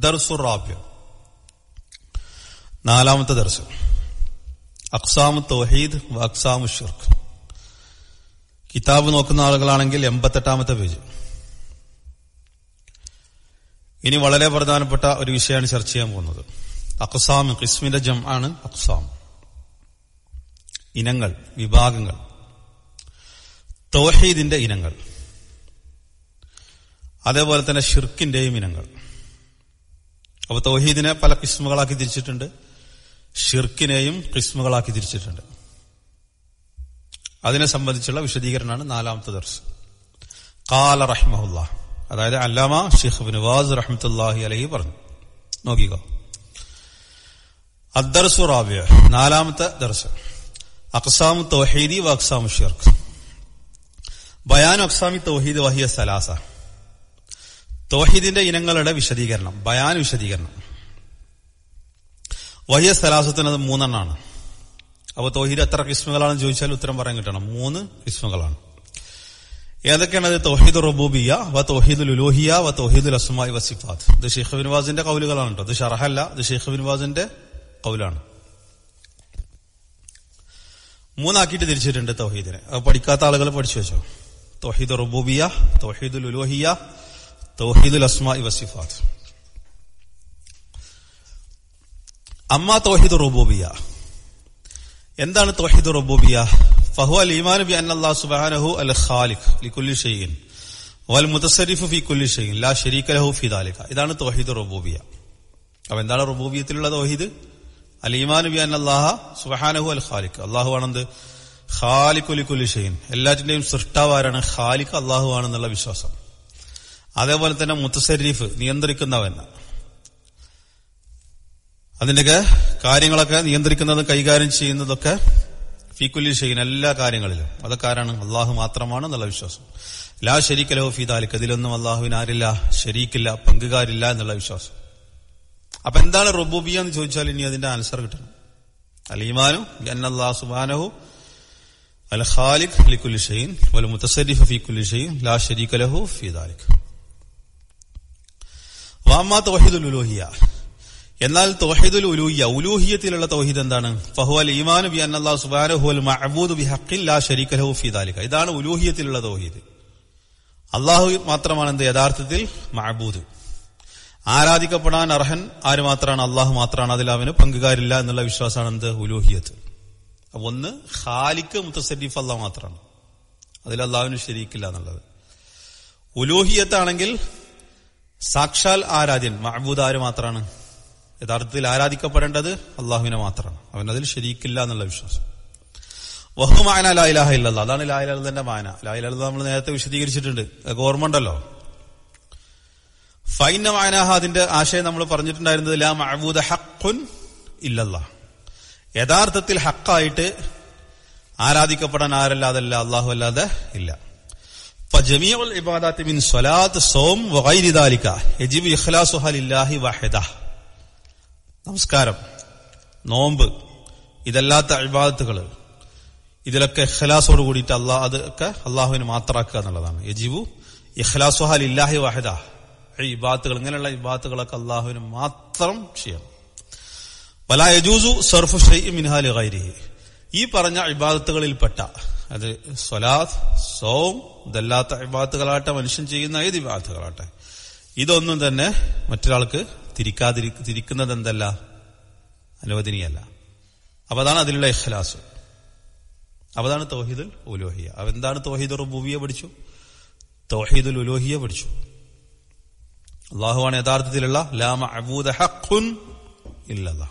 അദ്ദർസു റാബ്യ നാലാമത്തെ ദർശനം അക്സാമു തൗഹീദ് വ അക്സാമു ഷിർക്ക് കിതാബ് നോക്കുന്ന ആളുകളാണെങ്കിൽ എൺപത്തെട്ടാമത്തെ പേജ് ഇനി വളരെ പ്രധാനപ്പെട്ട ഒരു വിഷയമാണ് ചർച്ച ചെയ്യാൻ പോകുന്നത് അക്സാം കിസ്മിന്റെ ജം ആണ് അക്സാം ഇനങ്ങൾ വിഭാഗങ്ങൾ തൗഹീദിന്റെ ഇനങ്ങൾ അതേപോലെ തന്നെ ഷിർക്കിന്റെയും ഇനങ്ങൾ അപ്പൊ തൗഹീദിനെ പല കിസ്മുകളാക്കി തിരിച്ചിട്ടുണ്ട് ഷിർക്കിനെയും കിസ്മുകളാക്കി തിരിച്ചിട്ടുണ്ട് അതിനെ സംബന്ധിച്ചുള്ള വിശദീകരണമാണ് നാലാമത്തെ ദർശം കാല റഹ്മഹുല്ല അതായത് അല്ലാമ ഷെയ്ഖ് ബിൻവാസ് റഹ്മത്തുല്ലാഹി അലഹി പറഞ്ഞു നോക്കിക്കോ അദ്ദർസു റാബിയ നാലാമത്തെ ദർശം അക്സാമു തൗഹീദി വ അക്സാമു ഷിർക്ക് ബയാൻ അക്സാമി തൗഹീദ് വഹിയ സലാസ തൗഹീദിന്റെ ഇനങ്ങളുടെ വിശദീകരണം ബയാൻ വിശദീകരണം വഹിയ സലാസത്തിനത് മൂന്നെണ്ണാണ് അപ്പൊ തൗഹീദ് എത്ര കിസ്മുകളാണെന്ന് ചോദിച്ചാൽ ഉത്തരം പറയാൻ കിട്ടണം മൂന്ന് കിസ്മുകളാണ് ഏതൊക്കെയാണ് അത് തൗഹീദ് റബൂബിയ വ തൗഹീദുൽ ഉലൂഹിയ വ തൗഹീദുൽ അസ്മായി വസിഫാത്ത് ഇത് ഷെയ്ഖ് ബിൻവാസിന്റെ കൗലുകളാണ് കേട്ടോ ഇത് ഷറഹല്ല ഇത് ഷെയ്ഖ് ബിൻവാസിന്റെ കൗലാണ് മൂന്നാക്കിയിട്ട് തിരിച്ചിട്ടുണ്ട് തൗഹീദിനെ അത് പഠിക്കാത്ത ആളുകൾ പഠിച്ചു വെച്ചോ തൗഹീദ് റബൂബിയ തൗഹീദുൽ ഉലൂഹിയ തൗഹീദുൽ അസ്മായി വസിഫാത്ത് അമ്മ തൗഹീദ് റബൂബിയ എന്താണ് തൗഹീദ് റബൂബിയ ഫഹു അൽ ഈമാൻ ബി അന്ന അല്ലാഹു സുബ്ഹാനഹു അൽ ഖാലിഖ് ലികുല്ലി ഷൈഇൻ വൽ മുതസരിഫു ഫി കുല്ലി ഷൈഇൻ ലാ ശരീക ലഹു ഫി ദാലിക ഇതാണ് തൗഹീദ് റബൂബിയ അപ്പൊ എന്താണ് റബൂബിയത്തിലുള്ള തൗഹീദ് അൽ ഈമാൻ ബി അന്ന അല്ലാഹ സുബ്ഹാനഹു അൽ ഖാലിഖ് അല്ലാഹു ആണെന്ത് ഖാലിഖു ലികുല്ലി ഷൈഇൻ എല്ലാറ്റിന്റെയും സൃഷ്ടാവാരാണ് ഖാലിഖ് അല്ലാഹു ആണെന്നുള്ള വിശ്വാസം അതേപോലെ തന്നെ മുത്തസരീഫ് നിയന്ത്രിക്കുന്നവൻ അതിന്റെയൊക്കെ കാര്യങ്ങളൊക്കെ നിയന്ത്രിക്കുന്നതും കൈകാര്യം ചെയ്യുന്നതൊക്കെ ഫീക്കുല്ലി ഷെയ്ൻ എല്ലാ കാര്യങ്ങളിലും അതൊക്കെ ആരാണ് അള്ളാഹു മാത്രമാണ് എന്നുള്ള വിശ്വാസം ലാ ഷരീക്കലോ ഫീദാലിക്ക് അതിലൊന്നും അള്ളാഹുവിന് ആരില്ല ഷരീക്കില്ല പങ്കുകാരില്ല എന്നുള്ള വിശ്വാസം അപ്പൊ എന്താണ് റബൂബിയ എന്ന് ചോദിച്ചാൽ ഇനി അതിന്റെ ആൻസർ കിട്ടണം അലീമാനു അന്നല്ലാഹു സുബാനഹു അൽ ഖാലിഖ് ലിക്കുല്ലി ഷെയ്ൻ വൽ മുത്തസരിഫ് ഫീ കുല്ലി ഷെയ്ൻ ലാ ഷരീക ലഹു ഫീ ദാലിക് വാമാ തൗഹീദുൽ ഉലൂഹിയ എന്നാൽ തൗഹീദുൽ ഉലൂഹിയ ഉലൂഹിയത്തിലുള്ള തൗഹീദ് എന്താണ് ഫഹുവൽ ഈമാനു ബി അന്നല്ലാഹു സുബ്ഹാനഹു വൽ മഅബൂദു ബി ഹഖ്ഖിൻ ലാ ശരീക ലഹു ഫീ ദാലിക ഇതാണ് ഉലൂഹിയത്തിലുള്ള തൗഹീദ് അള്ളാഹു മാത്രമാണ് എന്ത് യഥാർത്ഥത്തിൽ മഅബൂദ് ആരാധിക്കപ്പെടാൻ അർഹൻ ആര് മാത്രമാണ് അള്ളാഹു മാത്രമാണ് അതിൽ അവന് പങ്കുകാരില്ല എന്നുള്ള വിശ്വാസമാണ് എന്ത് ഉലൂഹിയത്ത് അപ്പൊ ഒന്ന് ഖാലിക്ക് മുത്തസരീഫ് അള്ളാഹ് മാത്രമാണ് അതിൽ അള്ളാഹുവിന് ശരിക്കില്ല എന്നുള്ളത് ഉലൂഹിയത്താണെങ്കിൽ സാക്ഷാൽ ആരാധ്യൻ മഹബൂദ് ആര് മാത്രമാണ് യഥാർത്ഥത്തിൽ ആരാധിക്കപ്പെടേണ്ടത് അള്ളാഹുവിനെ മാത്രമാണ് അവൻ അതിൽ ശരിക്കില്ല എന്നുള്ള വിശ്വാസം വഹുമാന ലായിലാഹ ഇല്ലല്ല അതാണ് ലായിലന്റെ മാന ലായിലത് നമ്മൾ നേരത്തെ വിശദീകരിച്ചിട്ടുണ്ട് അതൊക്കെ ഓർമ്മ ഉണ്ടല്ലോ ഫൈന മാനാഹ അതിന്റെ ആശയം നമ്മൾ പറഞ്ഞിട്ടുണ്ടായിരുന്നത് ലാ മഹബൂദ ഹക്കുൻ ഇല്ലല്ല യഥാർത്ഥത്തിൽ ഹക്കായിട്ട് ആരാധിക്കപ്പെടാൻ ആരല്ലാതല്ല അള്ളാഹു അല്ലാതെ ഇല്ല فجميع العبادات من صلاة صوم وغير ذلك يجب إخلاصها لله واحده നമസ്കാരം നോമ്പ് ഇതല്ലാത്ത ഇബാദത്തുകൾ ഇതിലൊക്കെ ഇഖ്ലാസോട് കൂടിയിട്ട് അള്ളാഹ് അതൊക്കെ അള്ളാഹുവിന് മാത്രമാക്കുക എന്നുള്ളതാണ് യജിബു ഇഖ്ലാസുഹാൽ ഇല്ലാഹി വാഹിദ ഈ ഇബാത്തുകൾ ഇങ്ങനെയുള്ള ഇബാത്തുകളൊക്കെ അള്ളാഹുവിന് മാത്രം ചെയ്യണം വല യജൂസു സർഫു ഷൈഇ മിൻഹാലി ഗൈരിഹി ഈ പറഞ്ഞ ഇബാദത്തുകളിൽപ്പെട്ട അത് സ്വലാത്ത് സോം ഇതല്ലാത്ത ഇബാത്തുകളാട്ടെ മനുഷ്യൻ ചെയ്യുന്ന ഏത് ഇബാത്തുകളാട്ടെ ഇതൊന്നും തന്നെ മറ്റൊരാൾക്ക് തിരിക്കാതിരി തിരിക്കുന്നത് എന്തല്ല അനുവദനീയല്ല അപ്പൊ അതാണ് അതിലുള്ള ഇഖ്ലാസ് അപ്പൊ അതാണ് തൗഹീദുൽ ഉലോഹിയ അപ്പൊ എന്താണ് തൗഹീദ് റുബൂവിയ പഠിച്ചു തൗഹീദുൽ ഉലോഹിയ പഠിച്ചു അള്ളാഹുവാണ് യഥാർത്ഥത്തിലുള്ള ലാമ അബൂദ ഹഖുൻ ഇല്ലല്ലാ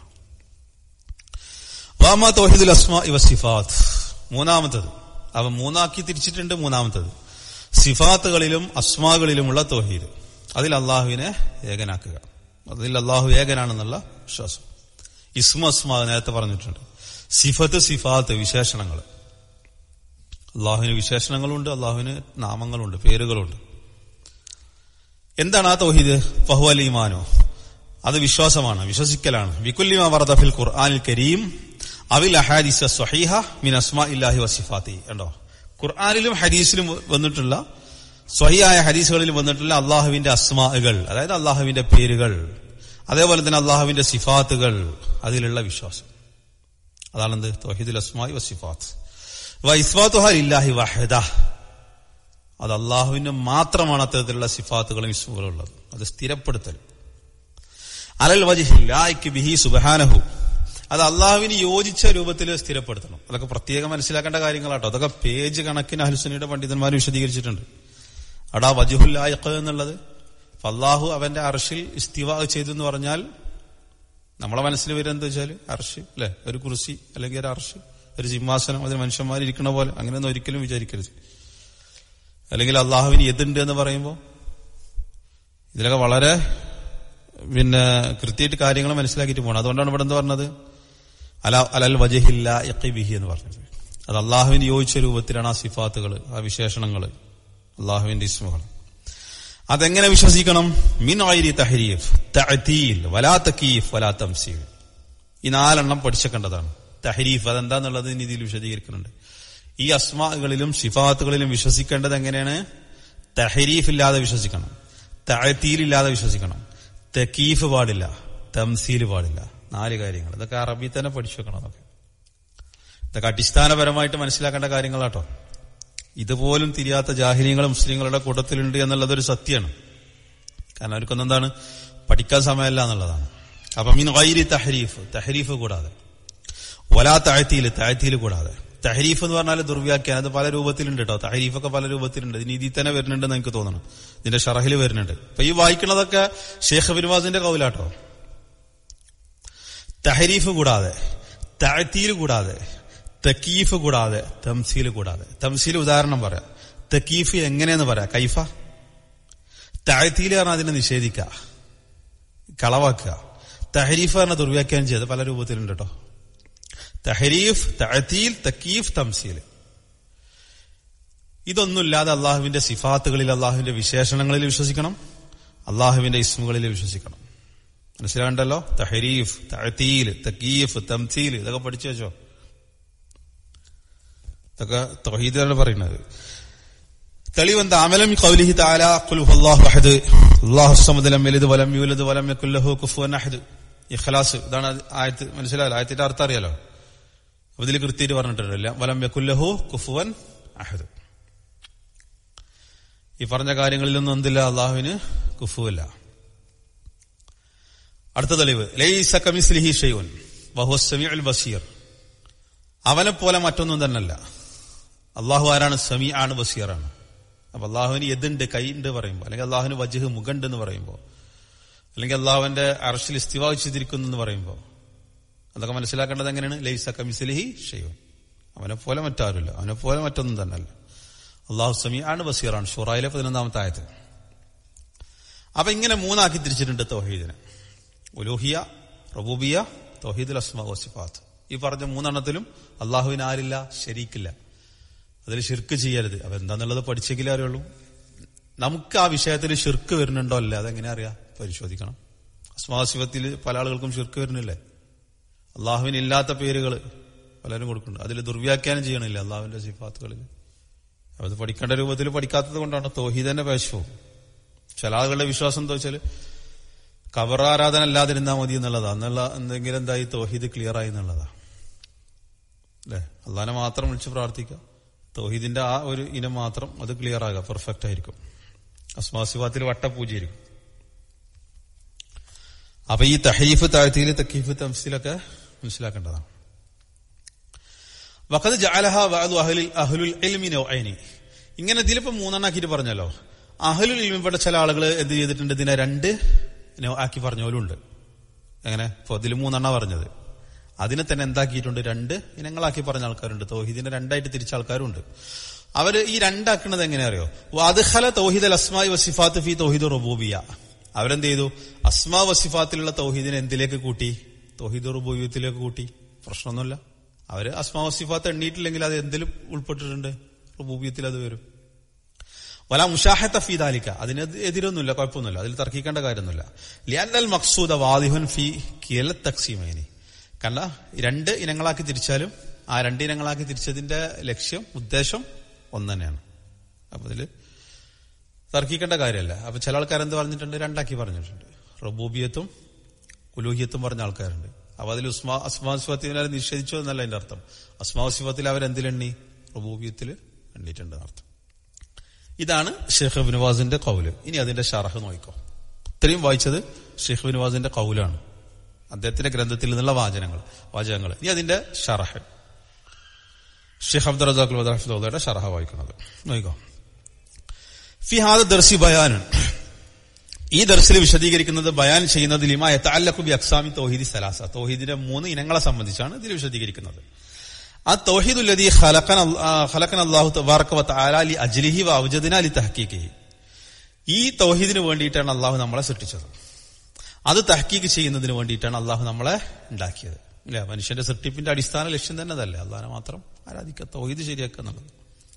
വാമ തൗഹീദുൽ അസ്മാ ഇവ സിഫാത്ത് മൂന്നാമത്തത് അവ മൂന്നാക്കി തിരിച്ചിട്ടുണ്ട് മൂന്നാമത്തത് സിഫാത്തുകളിലും അസ്മാകളിലുമുള്ള തൗഹീദ് അതിൽ അള്ളാഹുവിനെ ഏകനാക്കുക അതിൽ അള്ളാഹു ഏകനാണെന്നുള്ള വിശ്വാസം ഇസ്മ അസ്മാ നേരത്തെ പറഞ്ഞിട്ടുണ്ട് സിഫത്ത് സിഫാത്ത് വിശേഷണങ്ങൾ അള്ളാഹുവിന് വിശേഷണങ്ങളുണ്ട് അള്ളാഹുവിന് നാമങ്ങളുണ്ട് പേരുകളുണ്ട് എന്താണ് ആ തൗഹീദ് ഫഹു അൽ ഈമാനോ അത് വിശ്വാസമാണ് വിശ്വസിക്കലാണ് വിക്കുല്ലിമ വർദഫിൽ ഖുർആനിൽ കരീം അവിൽ അഹാദിസ സ്വഹീഹ മിൻ അസ്മാ ഇല്ലാഹി വസിഫാത്തി ഉണ്ടോ ഖുർആാനിലും ഹദീസിലും വന്നിട്ടുള്ള സ്വഹിയായ ഹദീസുകളിൽ വന്നിട്ടുള്ള അള്ളാഹുവിന്റെ അസ്മാകൾ അതായത് അള്ളാഹുവിന്റെ പേരുകൾ അതേപോലെ തന്നെ അള്ളാഹുവിന്റെ സിഫാത്തുകൾ അതിലുള്ള വിശ്വാസം അതാണെന്ത് തോഹിദുൽ അസ്മായി വസിഫാത്ത് ഇസ്വാത്തുഹാലില്ലാഹി വഹദ അത് അള്ളാഹുവിന് മാത്രമാണ് അത്തരത്തിലുള്ള സിഫാത്തുകളും ഇസ്മുകളും ഉള്ളത് അത് സ്ഥിരപ്പെടുത്തൽ അലൽ വജിഹില്ലായ്ക്ക് ബിഹി സുബഹാനഹു അത് അള്ളാഹുവിന് യോജിച്ച രൂപത്തിൽ സ്ഥിരപ്പെടുത്തണം അതൊക്കെ പ്രത്യേകം മനസ്സിലാക്കേണ്ട കാര്യങ്ങളാട്ടോ അതൊക്കെ പേജ് കണക്കിന് അഹ്ലുസുനിയുടെ പണ്ഡിതന്മാർ വിശദീകരിച്ചിട്ടുണ്ട് അടാ വജുഹുല്ലായക്ക് എന്നുള്ളത് അള്ളാഹു അവന്റെ അർഷിൽ ഇസ്തിവ ചെയ്തു എന്ന് പറഞ്ഞാൽ നമ്മളെ മനസ്സിൽ വരുന്നത് എന്താ വെച്ചാൽ അർഷ് അല്ലെ ഒരു കുറിശി അല്ലെങ്കിൽ ഒരു അർഷ് ഒരു സിംഹാസനം അതിന് മനുഷ്യന്മാർ ഇരിക്കണ പോലെ അങ്ങനെയൊന്നും ഒരിക്കലും വിചാരിക്കരുത് അല്ലെങ്കിൽ അള്ളാഹുവിന് എതുണ്ട് എന്ന് പറയുമ്പോൾ ഇതിലൊക്കെ വളരെ പിന്നെ കൃത്യമായിട്ട് കാര്യങ്ങൾ മനസ്സിലാക്കിയിട്ട് പോകണം അതുകൊണ്ടാണ് ഇവിടെ എന്ത് പറഞ്ഞത് അല അലൽ വജഹില്ല ബിഹി എന്ന് പറഞ്ഞത് അത് അള്ളാഹുവിന് യോജിച്ച രൂപത്തിലാണ് ആ സിഫാത്തുകൾ ആ വിശേഷണങ്ങൾ അള്ളാഹുവിന്റെ ഇസ്മുകൾ അതെങ്ങനെ വിശ്വസിക്കണം മിൻ ഐരി തഹരീഫ് തഅതീൽ വലാ തക്കീഫ് വലാ തംസീൽ ഈ നാലെണ്ണം പഠിച്ചേക്കേണ്ടതാണ് തഹരീഫ് അതെന്താന്നുള്ളത് ഇനി ഇതിൽ വിശദീകരിക്കുന്നുണ്ട് ഈ അസ്മാകളിലും സിഫാത്തുകളിലും വിശ്വസിക്കേണ്ടത് എങ്ങനെയാണ് തഹരീഫ് ഇല്ലാതെ വിശ്വസിക്കണം തഅതീൽ ഇല്ലാതെ വിശ്വസിക്കണം തക്കീഫ് പാടില്ല തംസീൽ പാടില്ല നാല് കാര്യങ്ങൾ ഇതൊക്കെ അറബി തന്നെ പഠിച്ചു വെക്കണം അതൊക്കെ ഇതൊക്കെ അടിസ്ഥാനപരമായിട്ട് മനസ്സിലാക്കേണ്ട കാര്യങ്ങളാട്ടോ ഇതുപോലും തിരിയാത്ത ജാഹിര്യങ്ങൾ മുസ്ലിങ്ങളുടെ കൂട്ടത്തിലുണ്ട് എന്നുള്ളത് ഒരു സത്യമാണ് കാരണം അവർക്കൊന്നും എന്താണ് പഠിക്കാൻ സമയമല്ല എന്നുള്ളതാണ് അപ്പൊ മീൻ വൈരി തഹരീഫ് തഹരീഫ് കൂടാതെ ഒലാ താഴ്ത്തിയിൽ താഴ്ത്തിയിൽ കൂടാതെ തഹരീഫ് എന്ന് പറഞ്ഞാൽ ദുർവ്യാഖ്യാനം അത് പല രൂപത്തിലുണ്ട് കേട്ടോ തഹരീഫൊക്കെ പല രൂപത്തിലുണ്ട് ഇതിന് ഇതിൽ തന്നെ വരുന്നുണ്ടെന്ന് എനിക്ക് തോന്നണം ഇതിന്റെ ഷറഹിൽ വരുന്നുണ്ട് ഇപ്പൊ ഈ വായിക്കണതൊക്കെ ഷേഖ് ബിൻവാസിന്റെ കൗലാട്ടോ തഹരീഫ് കൂടാതെ താഴ്ത്തിയിൽ കൂടാതെ തക്കീഫ് കൂടാതെ തംസീൽ കൂടാതെ തംസീൽ ഉദാഹരണം പറയാം തക്കീഫ് എങ്ങനെയെന്ന് പറയാം കൈഫ താഴ്ത്തിയിൽ പറഞ്ഞാൽ അതിനെ നിഷേധിക്കുക കളവാക്കുക തഹരീഫ് പറഞ്ഞ ദുർവ്യാഖ്യാനം ചെയ്ത് പല രൂപത്തിലുണ്ട് കേട്ടോ തഹരീഫ് തഅതീൽ തക്കീഫ് തംസീൽ ഇതൊന്നുമില്ലാതെ അള്ളാഹുവിന്റെ സിഫാത്തുകളിൽ അള്ളാഹുവിന്റെ വിശേഷണങ്ങളിൽ വിശ്വസിക്കണം അള്ളാഹുവിന്റെ ഇസ്മുകളിൽ വിശ്വസിക്കണം മനസ്സിലാകണ്ടല്ലോ തഹരീഫ് തഅതീൽ തക്കീഫ് തംസീൽ ഇതൊക്കെ പഠിച്ചു വെച്ചോ ഇതൊക്കെ തൊഹീദാണ് പറയുന്നത് തെളിവെന്താ അമലം കൗലിഹി താല ഖുൽ ഹുവല്ലാഹു അഹദ് അല്ലാഹു സമദ് ലം യലിദ് വലം യൂലദ് വലം യകുൽ ലഹു കുഫുവൻ അഹദ് ഇഖ്ലാസ് ഇതാണ് ആയത്ത് മനസ്സിലായല്ലോ ആയത്തിന്റെ അർത്ഥം അറിയാലോ അപ്പൊ ഇതിൽ കൃത്യമായിട്ട് പറഞ്ഞിട്ടുണ്ടല്ല വലം യകുല്ലഹു കുഫുവൻ അഹദ് ഈ പറഞ്ഞ കാര്യങ്ങളിലൊന്നും എന്തില്ല അള്ളാഹുവിന് കുഫുവില്ല അടുത്ത തെളിവ് ലൈസ കമിസ്ലിഹി ഷെയ്വൻ വഹു സമീഉൽ ബസീർ അവനെ പോലെ മറ്റൊന്നും തന്നല്ല അള്ളാഹു ആരാണ് സമീ ആണ് ബസീറാണ് അപ്പൊ അള്ളാഹുവിന് എതുണ്ട് കൈയുണ്ട് പറയുമ്പോൾ അല്ലെങ്കിൽ അള്ളാഹുവിന് വജഹ് മുഖണ്ട് എന്ന് പറയുമ്പോൾ അല്ലെങ്കിൽ അള്ളാഹുവിന്റെ അറഷിൽ ഇസ്തിവാ ചെയ്തിരിക്കുന്നു എന്ന് പറയുമ്പോൾ അതൊക്കെ മനസ്സിലാക്കേണ്ടത് എങ്ങനെയാണ് ലൈസ കമിസ്ലിഹി ഷെയ്വൻ അവനെ പോലെ മറ്റാരുമില്ല അവനെ പോലെ മറ്റൊന്നും തന്നല്ല അള്ളാഹു സമീ ആണ് ബസീറാണ് ഷുറായിലെ പതിനൊന്നാമത്തെ ആയത് അപ്പൊ ഇങ്ങനെ മൂന്നാക്കി തിരിച്ചിട്ടുണ്ട് തൗഹീദിനെ ഉലൂഹിയ റബൂബിയ തൗഹീദുൽ അസ്മാ വസിഫാത്ത് ഈ പറഞ്ഞ മൂന്നെണ്ണത്തിലും അള്ളാഹുവിന് ആരില്ല ശരിക്കില്ല അതിൽ ഷിർക്ക് ചെയ്യരുത് അപ്പൊ എന്താന്നുള്ളത് പഠിച്ചെങ്കിലേ അറിയുള്ളൂ നമുക്ക് ആ വിഷയത്തിൽ ഷിർക്ക് വരുന്നുണ്ടോ അല്ല അതെങ്ങനെ അറിയാം പരിശോധിക്കണം അസ്മാസിഫത്തിൽ പല ആളുകൾക്കും ഷിർക്ക് വരുന്നില്ലേ അള്ളാഹുവിന് ഇല്ലാത്ത പേരുകൾ പലരും കൊടുക്കുന്നുണ്ട് അതിൽ ദുർവ്യാഖ്യാനം ചെയ്യണില്ല അള്ളാഹുവിന്റെ സിഫാത്തുകളിൽ അത് പഠിക്കേണ്ട രൂപത്തിൽ പഠിക്കാത്തത് കൊണ്ടാണ് തോഹീദന്റെ പേശവും ചില ആളുകളുടെ വിശ്വാസം എന്താ വെച്ചാൽ കബർ ആരാധന അല്ലാതിരുന്നാൽ മതി എന്നുള്ളതാ എന്നുള്ള എന്തെങ്കിലും എന്തായി തോഹീദ് ക്ലിയർ ആയി എന്നുള്ളതാ അല്ലെ അള്ളഹാനെ മാത്രം വിളിച്ച് പ്രാർത്ഥിക്കുക തോഹീദിന്റെ ആ ഒരു ഇനം മാത്രം അത് ക്ലിയർ ആകുക പെർഫെക്റ്റ് ആയിരിക്കും അസ്മാസിഫാത്തിൽ വട്ടപൂജയായിരിക്കും അപ്പൊ ഈ തഹീഫ് താഴ്ത്തിയിൽ തക്കീഫ് തംസിലൊക്കെ മനസ്സിലാക്കേണ്ടതാണ് വഖദ് ജഅലഹ ബഅദു അഹ്ലിൽ അഹ്ലുൽ ഇൽമി നൗഐനി ഇങ്ങനെ ഇതിലിപ്പോ മൂന്നെണ്ണാക്കിയിട്ട് പറഞ്ഞല്ലോ അഹ്ലുൽ ഇൽമിൽപ്പെട്ട ചില ആളുകൾ എന്ത് ചെയ്തിട്ടുണ്ട് ഇതിനെ രണ്ട് ആക്കി പറഞ്ഞവരുണ്ട് എങ്ങനെ ഇപ്പൊ ഇതിൽ മൂന്നെണ്ണ പറഞ്ഞത് അതിനെ തന്നെ എന്താക്കിയിട്ടുണ്ട് രണ്ട് ഇനങ്ങളാക്കി പറഞ്ഞ ആൾക്കാരുണ്ട് തൗഹീദിനെ രണ്ടായിട്ട് തിരിച്ച ആൾക്കാരുണ്ട് അവര് ഈ രണ്ടാക്കുന്നത് എങ്ങനെ അറിയോ വാദ്ഹല തൗഹീദ് അൽ അസ്മായി വസിഫാത്ത് ഫി തൗഹീദ് റബൂബിയ അവരെന്ത് ചെയ്തു അസ്മാ വസിഫാത്തിലുള്ള തൗഹീദിനെ എന്തിലേക്ക് കൂട്ടി തൗഹീദ് റുബൂബിയത്തിലേക്ക് കൂട്ടി പ്രശ്നമൊന്നുമില്ല അവര് അസ്മാ വസിഫാത്ത് എണ്ണീട്ടില്ലെങ്കിൽ അത് എന്തിലും ഉൾപ്പെട്ടിട്ടുണ്ട് റുബൂബിയത്തിൽ അത് വരും വല മുഷാഹത്ത ഫീദാലിക്ക അതിന് എതിരൊന്നുമില്ല കുഴപ്പമൊന്നുമില്ല അതിൽ തർക്കിക്കേണ്ട കാര്യമൊന്നുമില്ല ലിയാൽ മക്സൂദ വാദിഹുൻ ഫി കിയല തക്സീമേനി കണ്ട രണ്ട് ഇനങ്ങളാക്കി തിരിച്ചാലും ആ രണ്ട് ഇനങ്ങളാക്കി തിരിച്ചതിന്റെ ലക്ഷ്യം ഉദ്ദേശം ഒന്ന് തന്നെയാണ് അപ്പൊ ഇതില് തർക്കിക്കേണ്ട കാര്യമല്ല അപ്പൊ ചില ആൾക്കാർ എന്ത് പറഞ്ഞിട്ടുണ്ട് രണ്ടാക്കി പറഞ്ഞിട്ടുണ്ട് റബൂബിയത്തും ഉലൂഹിയത്തും പറഞ്ഞ ആൾക്കാരുണ്ട് അപ്പൊ അതിൽ ഉസ്മാ അസ്മാസിഫത്തിൽ അവർ നിഷേധിച്ചു എന്നല്ല എന്റെ അർത്ഥം അസ്മാസിഫത്തിൽ അവരെന്തിലെണ്ണി റബൂബിയത്തിൽ എണ്ണിയിട്ടുണ്ട് അർത്ഥം ഇതാണ് ഷെയ്ഖ് ബിൻവാസിന്റെ കൗല് ഇനി അതിന്റെ ഷറഹ് നോക്കിക്കോ ഇത്രയും വായിച്ചത് ഷെയ്ഖ് ബിൻവാസിന്റെ കൗലാണ് അദ്ദേഹത്തിന്റെ ഗ്രന്ഥത്തിൽ നിന്നുള്ള വാചനങ്ങൾ വാചകങ്ങൾ ഇനി അതിന്റെ ഷറഹ് ഷെയ്ഖ് അബ്ദുൽ റസാഖുൽ വദാഫിദയുടെ ഷറഹ വായിക്കുന്നത് നോക്കിക്കോ ഫിഹാദ ദർശി ബയാനുൻ ഈ ദർശിൽ വിശദീകരിക്കുന്നത് ബയാൻ ചെയ്യുന്നത് ലിമ യത്തഅല്ലഖു ബി അക്സാമി തൗഹീദി സലാസ തൗഹീദിന്റെ മൂന്ന് ഇനങ്ങളെ സംബന്ധിച്ചാണ് ഇതിൽ വിശദീകരിക്കുന്നത് ആ തൗഹീദുല്ലദീ ഖലഖന ഖലഖന അല്ലാഹു തബാറക വതആല ലി അജ്ലിഹി വ അവജദന ലി തഹ്ഖീഖിഹി ഈ തൗഹീദിന് വേണ്ടിയിട്ടാണ് അള്ളാഹു നമ്മളെ സൃഷ്ടിച്ചത് അത് തഹ്ക്കീക്ക് ചെയ്യുന്നതിന് വേണ്ടിയിട്ടാണ് അള്ളാഹു നമ്മളെ ഉണ്ടാക്കിയത് ഇല്ല മനുഷ്യന്റെ സൃഷ്ടിപ്പിന്റെ അടിസ്ഥാന ലക്ഷ്യം തന്നെ അതല്ലേ അള്ളാഹിനെ മാത്രം ആരാധിക്കുക തൗഹീദ് ശരിയാക്കുക എന്നുള്ളത്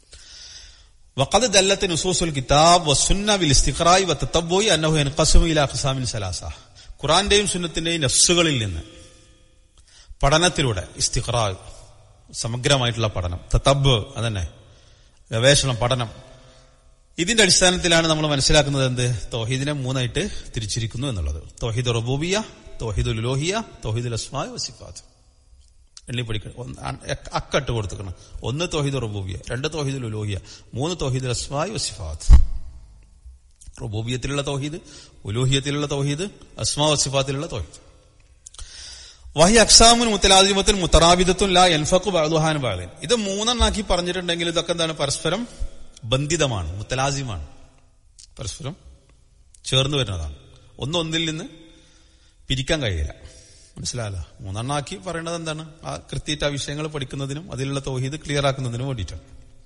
وقد دلت نصوص الكتاب والسنه بالاستقراء والتتبع انه ينقسم الى اقسام ثلاثه ഖുറാന്റെയും സുന്നത്തിന്റെയും നഫ്സുകളിൽ നിന്ന് പഠനത്തിലൂടെ ഇസ്തിഖറാ സമഗ്രമായിട്ടുള്ള പഠനം തത്തബ് അതന്നെ ഗവേഷണം പഠനം ഇതിന്റെ അടിസ്ഥാനത്തിലാണ് നമ്മൾ മനസ്സിലാക്കുന്നത് എന്ത് തോഹീദിനെ മൂന്നായിട്ട് തിരിച്ചിരിക്കുന്നു എന്നുള്ളത് തോഹീദ് റബൂബിയ തോഹീദ് ഉലോഹിയ തോഹീദുൽ അസ്മായ വസിഫാത്ത് എണ്ണി പഠിക്കണം അക്കട്ട് കൊടുത്തുക്കണം ഒന്ന് തോഹീദ് റബൂബിയ രണ്ട് തോഹീദുൽ ഉലോഹിയ മൂന്ന് തോഹീദുൽ അസ്മായ വസിഫാത്ത് റബൂബിയത്തിലുള്ള തൗഹീദ് ഉലൂഹിയത്തിലുള്ള തൗഹീദ് അസ്മാ വസിഫാത്തിലുള്ള തൗഹീദ് വഹി അക്സാമുൻ മുത്തലാദിമത്തുൻ മുത്തറാബിദത്തുൻ ലാ എൻഫക്കു ബാദുഹാൻ ബാദിൻ ഇത് മൂന്നെണ്ണാക്കി പറഞ്ഞിട്ടുണ്ടെങ്കിൽ ഇതൊക്കെ എന്താണ് പരസ്പരം ബന്ധിതമാണ് മുത്തലാസിമാണ് പരസ്പരം ചേർന്ന് വരുന്നതാണ് ഒന്ന് ഒന്നിൽ നിന്ന് പിരിക്കാൻ കഴിയില്ല മനസ്സിലായല്ല മൂന്നെണ്ണാക്കി പറയേണ്ടത് എന്താണ് ആ കൃത്യമായിട്ട് ആ വിഷയങ്ങൾ പഠിക്കുന്നതിനും അതിലുള്ള തൗഹീദ് ക്ലിയർ ആക്കുന്നതിനും വേണ്ടിയിട്ടാണ്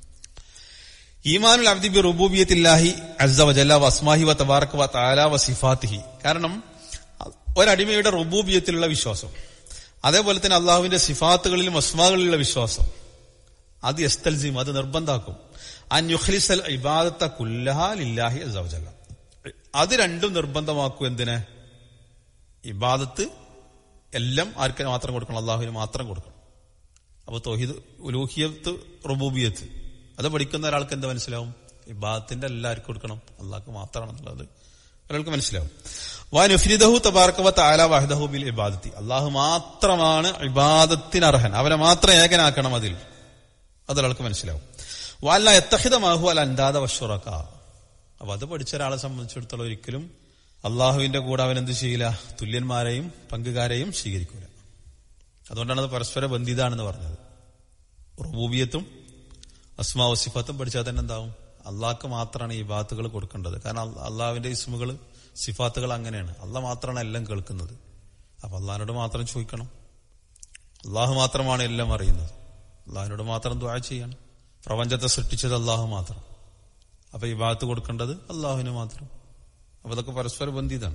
ഈമാനുൽ അബ്ദി ബി റുബൂബിയത്തില്ലാഹി അസ്സ വജല്ല വസ്മാഹി വ തബാറക വ തആല വ സിഫാത്തിഹി കാരണം ഒരടിമയുടെ റുബൂബിയത്തിലുള്ള വിശ്വാസം അതേപോലെ തന്നെ അള്ളാഹുവിന്റെ സിഫാത്തുകളിലും അസ്മാകളിലുള്ള വിശ്വാസം അത് എസ്തൽസീം അത് നിർബന്ധാക്കും അൻ യുഖ്ലിസൽ ഇബാദത്ത കുല്ലഹ ലില്ലാഹി അസ്സ വജല്ല അത് രണ്ടും നിർബന്ധമാക്കും എന്തിന് ഇബാദത്ത് എല്ലാം ആർക്ക് മാത്രം കൊടുക്കണം അള്ളാഹുവിന് മാത്രം കൊടുക്കണം അപ്പൊ തൊഹീദ് ഉലൂഹിയത്ത് റുബൂബിയത്ത് അത് പഠിക്കുന്ന ഒരാൾക്ക് എന്താ മനസ്സിലാവും ഇബാദത്തിന്റെ എല്ലാവർക്കും കൊടുക്കണം അള്ളാഹ്ക്ക് മാത്രമാണെന്നുള്ളത് ഒരാൾക്ക് മനസ്സിലാവും വാനുഫ്രിദഹു തബാർക്കവ താല വഹദഹു ബിൽ ഇബാദത്തി അള്ളാഹു മാത്രമാണ് ഇബാദത്തിന് അർഹൻ അവനെ മാത്രം ഏകനാക്കണം അതിൽ അതൊരാൾക്ക് മനസ്സിലാവും വല്ല എത്തഹിതമാഹു അല്ല അന്താത വഷുറക്ക അപ്പൊ അത് പഠിച്ച ഒരാളെ സംബന്ധിച്ചിടത്തോളം ഒരിക്കലും അള്ളാഹുവിന്റെ കൂടെ അവൻ എന്ത് ചെയ്യില്ല തുല്യന്മാരെയും പങ്കുകാരെയും സ്വീകരിക്കൂല അതുകൊണ്ടാണ് അത് പരസ്പര ബന്ധിതാണെന്ന് പറഞ്ഞത് റുബൂബിയത്തും അസ്മാ വസിഫത്തും പഠിച്ചാൽ തന്നെ എന്താവും അള്ളാഹ്ക്ക് മാത്രമാണ് ഈ ബാത്തുകൾ കൊടുക്കേണ്ടത് കാരണം അള്ളാഹുവിന്റെ ഇസ്മുകൾ സിഫാത്തുകൾ അങ്ങനെയാണ് അള്ളാഹ് മാത്രമാണ് എല്ലാം കേൾക്കുന്നത് അപ്പൊ അള്ളാഹിനോട് മാത്രം ചോദിക്കണം അള്ളാഹു മാത്രമാണ് എല്ലാം അറിയുന്നത് അള്ളാഹിനോട് മാത്രം ദ്വാ ചെയ്യണം പ്രപഞ്ചത്തെ സൃഷ്ടിച്ചത് അള്ളാഹു മാത്രം അപ്പൊ ഈ ബാത്ത് കൊടുക്കേണ്ടത് അള്ളാഹുവിന് മാത്രം അപ്പൊ അതൊക്കെ പരസ്പര ബന്ധിതാണ്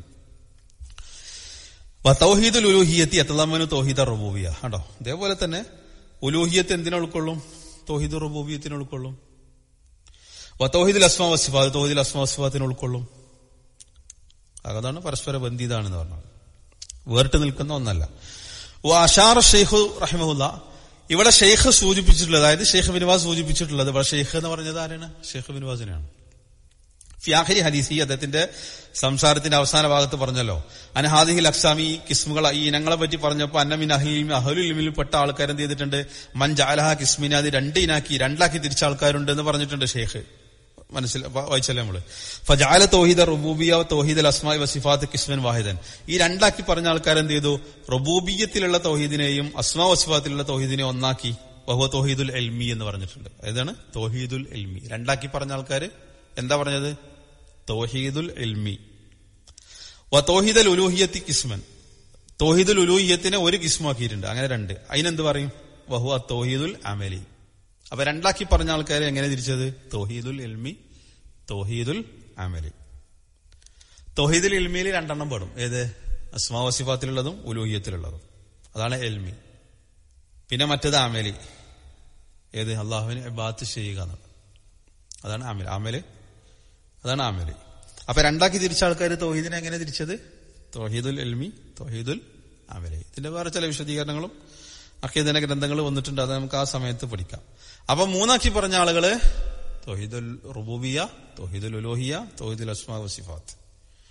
തൗഹീദുൽ ഉലൂഹിയത്തി എത്തലാമനു തൗഹീദ റബൂബിയ കേട്ടോ അതേപോലെ തന്നെ ഉലൂഹിയത്ത് എന്തിനെ ഉൾക്കൊള്ളും തൗഹീദ് റബൂബിയത്തിന് ഉൾക്കൊള്ളും തൗഹീദുൽ അസ്മാ വസിഫാത്ത് തൗഹീദുൽ അസ്മാ വസിഫാത്തിന് ഉൾക്കൊള്ളും അതാണ് പരസ്പര ബന്ധിതാണെന്ന് പറഞ്ഞത് വേറിട്ട് നിൽക്കുന്ന ഒന്നല്ല ഓ അഷാർ ഷെയ്ഖ് റഹിമഹുല്ല ഇവിടെ ഷെയ്ഖ് സൂചിപ്പിച്ചിട്ടുള്ളത് അതായത് ഷെയ്ഖ് ബിൻവാസ് സൂചിപ്പിച്ചിട്ടുള്ളത് ഇവിടെ ഷെയ്ഖ് എന്ന് പറഞ്ഞത് ആരാണ് ഷെയ്ഖ് ബിൻവാസിനാണ് ഫിയാഖരി ഹദീസി അദ്ദേഹത്തിന്റെ സംസാരത്തിന്റെ അവസാന ഭാഗത്ത് പറഞ്ഞല്ലോ അനഹാദിഹിൽ അക്സാമി കിസ്മുകൾ ഈ ഇനങ്ങളെ പറ്റി പറഞ്ഞപ്പോൾ അന്നമിൻ അഹ്ലിൽ അഹലുലിമിൽ പെട്ട ആൾക്കാർ എന്ത് ചെയ്തിട്ടുണ്ട് മൻ ജാലഹ കിസ്മിനെ അത് രണ്ട് ഇനാക്കി രണ്ടാക്കി തിരിച്ച ആൾക്കാരുണ്ട് എന്ന് പറഞ്ഞിട്ടുണ്ട് ഷെയ്ഖ് മനസ്സിൽ വായിച്ചല്ലേ നമ്മള് ഫജാല തോഹീദ റുബൂബിയ തോഹീദ് അൽ അസ്മായി വസിഫാത്ത് കിസ്മൻ വാഹിദൻ ഈ രണ്ടാക്കി പറഞ്ഞ ആൾക്കാർ എന്ത് ചെയ്തു റുബൂബിയത്തിലുള്ള തൗഹീദിനെയും അസ്മാ വസിഫാത്തിലുള്ള തൗഹീദിനെയും ഒന്നാക്കി വഹുവ തോഹീദുൽ എൽമി എന്ന് പറഞ്ഞിട്ടുണ്ട് ഏതാണ് തോഹീദുൽ എൽമി രണ്ടാക്കി പറഞ്ഞ ആൾക്കാര് എന്താ പറഞ്ഞത് തോഹീദുൽ എൽമി വ തോഹീദൽ ഉലൂഹിയത്തി കിസ്മൻ തോഹീദുൽ ഉലൂഹിയത്തിനെ ഒരു കിസ്മാക്കിയിട്ടുണ്ട് അങ്ങനെ രണ്ട് അതിനെന്ത് പറയും വഹുവ തോഹീദുൽ അമലി അപ്പൊ രണ്ടാക്കി പറഞ്ഞ ആൾക്കാരെ എങ്ങനെ തിരിച്ചത് തോഹീദുൽ എൽമി തോഹീദുൽ അമലി തോഹീദുൽ എൽമിയിൽ രണ്ടെണ്ണം പെടും ഏത് അസ്മാ വസിഫാത്തിലുള്ളതും ഉലൂഹിയത്തിലുള്ളതും അതാണ് എൽമി പിന്നെ മറ്റത് അമലി ഏത് അള്ളാഹുവിനെ ബാത്ത് ചെയ്യുക എന്നുള്ളത് അതാണ് അമൽ അമല് അതാണ് അമല് അപ്പൊ രണ്ടാക്കി തിരിച്ച ആൾക്കാർ തോഹീദിനെ എങ്ങനെ തിരിച്ചത് തോഹീദുൽ എൽമി തോഹീദുൽ അമലി ഇതിന്റെ വേറെ ചില വിശദീകരണങ്ങളും അഖീദന ഗ്രന്ഥങ്ങൾ വന്നിട്ടുണ്ട് അത് നമുക്ക് ആ സമയത്ത് പഠിക്കാം അപ്പൊ മൂന്നാക്കി പറഞ്ഞ ആളുകള് തോഹീദുൽ റുബൂബിയ തോഹീദുൽ ഉലോഹിയ തോഹീദുൽ അസ്മാ വസിഫാത്ത്